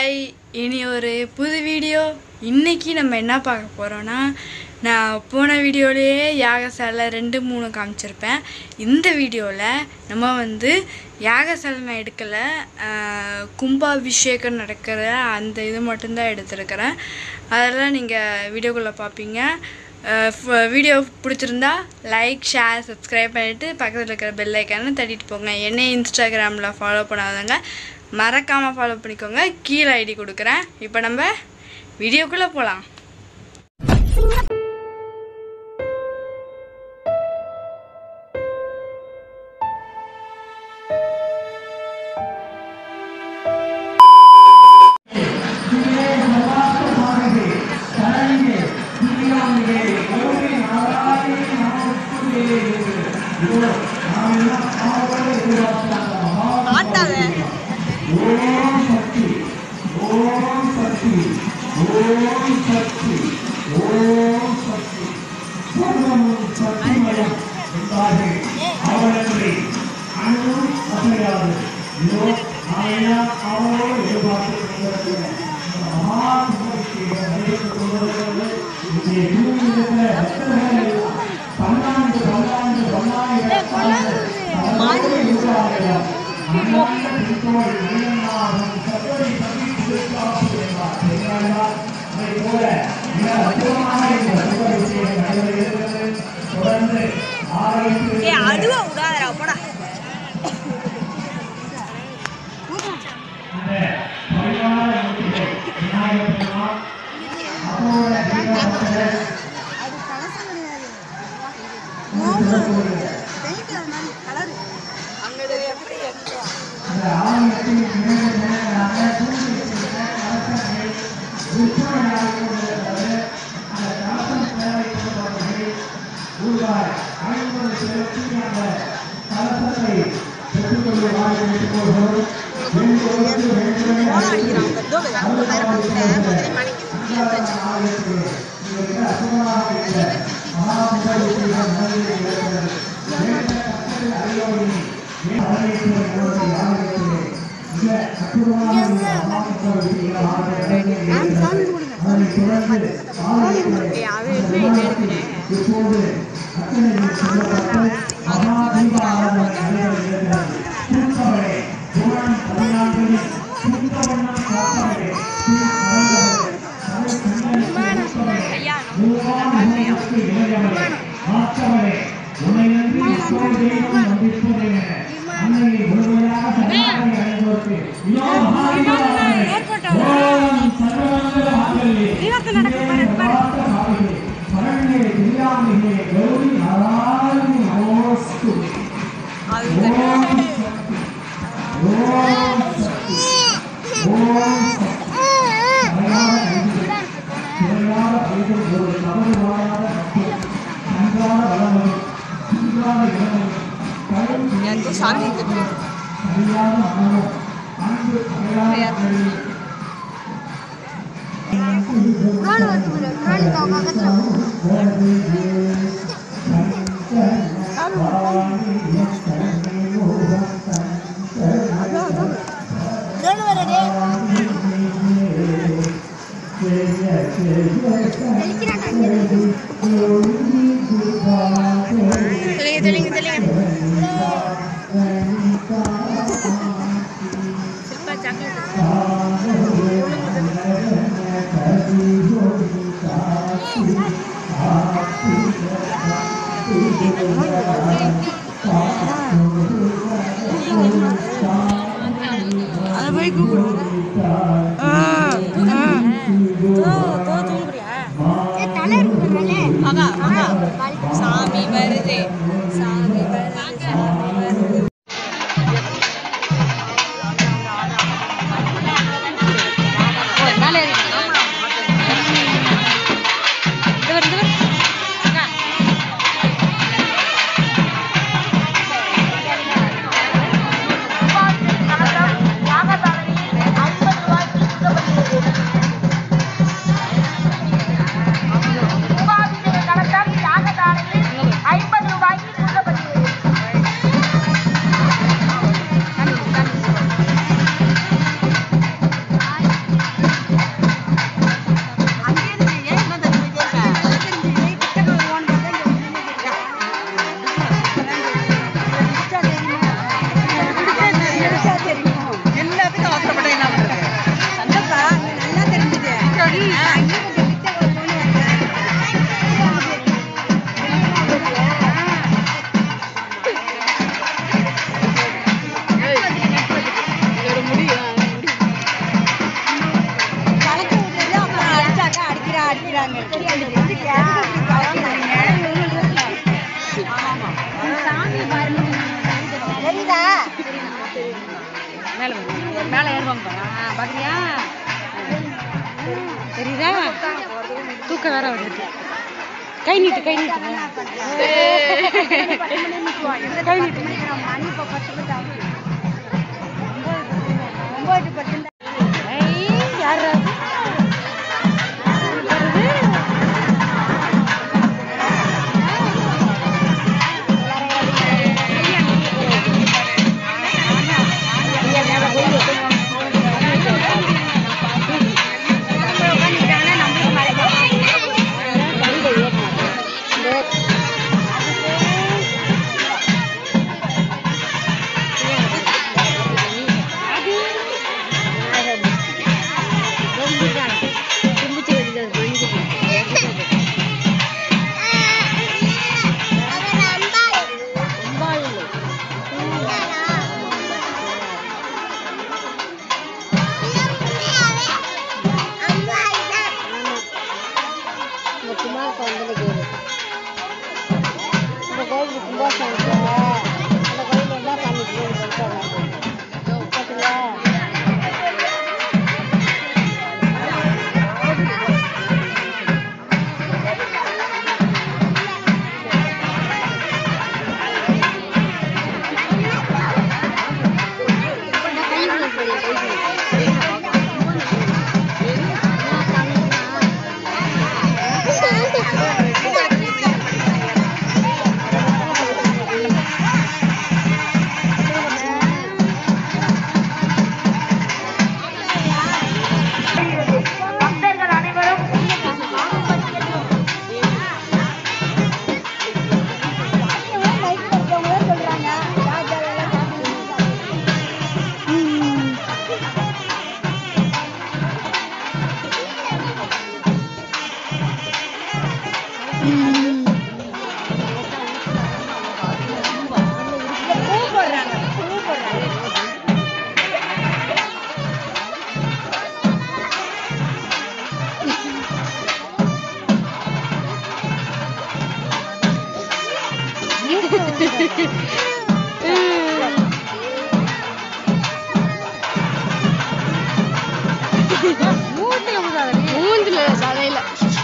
Hi இனி ஒரு புது வீடியோ இன்னைக்கு நம்ம என்ன பார்க்க போகிறோன்னா நான் போன வீடியோலேயே யாகசாலை ரெண்டு மூணு காமிச்சிருப்பேன் இந்த வீடியோவில் நம்ம வந்து யாகசாலை நான் எடுக்கலை ஆஹ், கும்பாபிஷேகம் நடக்கிற அந்த இது மட்டும்தான் எடுத்திருக்கிறேன் அதெல்லாம் நீங்கள் வீடியோக்குள்ளே பார்ப்பீங்க வீடியோ பிடிச்சிருந்தா லைக் ஷேர் சப்ஸ்கிரைப் பண்ணிவிட்டு பக்கத்தில் இருக்கிற பெல் ஐக்கானை தட்டிட்டு போங்க என்னை இன்ஸ்டாகிராமில் ஃபாலோ பண்ணாதவங்க மறக்காமல் ஃபாலோ பண்ணிக்கோங்க கீழே ஐடி கொடுக்குறேன் இப்போ நம்ம வீடியோக்குள்ளே போகலாம் ஏ அதுவா விடாதடா போடா போன அடிக்கிறான் இதோ வேற வேற பண்ணிட்டேன் முதல்ல மணிக்கு ஏய் அவன் என்ன எடுக்கிறேன் ஐயா அது எனக்கு சாமி இருக்கு தெளிங்க தெளிங்க தெளிங்க சில்பா சாக்லேட் அதை போய் கூப்பிடுங்க மகா மகா சாமி வருது சாமி வருது சாமி வருது ஐம்பது ரூபாய்க்கு கொடுக்கப்பட்டது மேலே மேலே ஏறுவாங்க பார்க்குறியா தெரியுதா தூக்கம் வேற வருது கை நீட்டு கை நீட்டு கை நீட்டு ஐய், யார்ரா அது? மூஞ்சில சதையில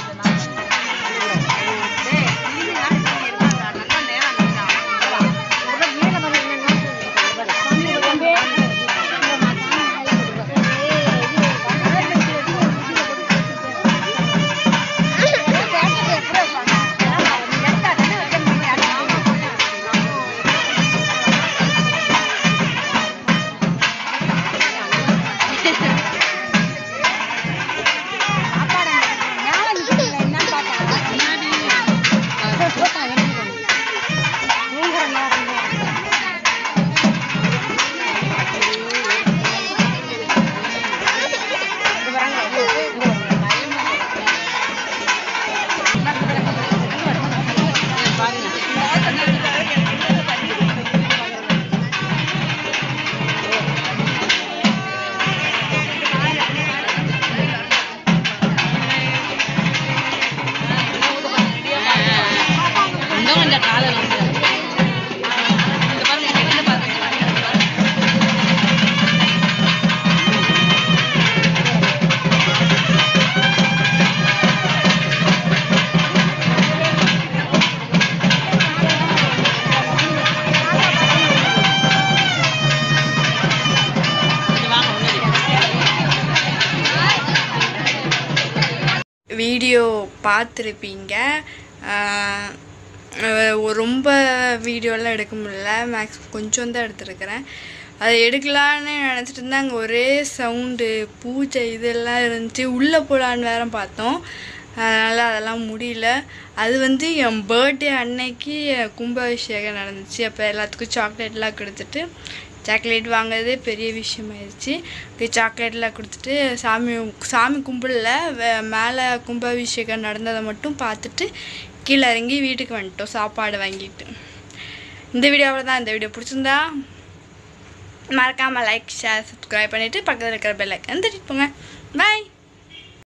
இன்னும் கொஞ்சம் காலம் வந்து வீடியோ பார்த்துருப்பீங்க ஆஹ் அஹ் ரொம்ப வீடியோலாம் எடுக்க முடியல மேக்ஸ் கொஞ்சம் தான் எடுத்துருக்கிறேன் அதை எடுக்கலான்னு நினச்சிட்டு இருந்தேன் அங்கே ஒரே சவுண்டு பூஜை இதெல்லாம் இருந்துச்சு உள்ளே போகலான்னு வேற பார்த்தோம் அதனால் அதெல்லாம் முடியல அது வந்து என் பர்த்டே அன்னைக்கு கும்பாபிஷேகம் நடந்துச்சு அப்போ எல்லாத்துக்கும் சாக்லேட்லாம் கொடுத்துட்டு சாக்லேட் வாங்குறதே பெரிய விஷயமாயிருச்சு சாக்லேட்லாம் கொடுத்துட்டு சாமி சாமி கும்பிடல வே- மேலே கும்பாபிஷேகம் நடந்ததை மட்டும் பார்த்துட்டு கீழே இறங்கி வீட்டுக்கு வந்துட்டோம் சாப்பாடு வாங்கிட்டு இந்த வீடியோவில் தான் இந்த வீடியோ பிடிச்சிருந்தா மறக்காமல் லைக் ஷேர் சப்ஸ்கிரைப் பண்ணிவிட்டு பக்கத்தில் இருக்கிற பெல் ஐக்கன் தட்டிட்டு போங்க பாய்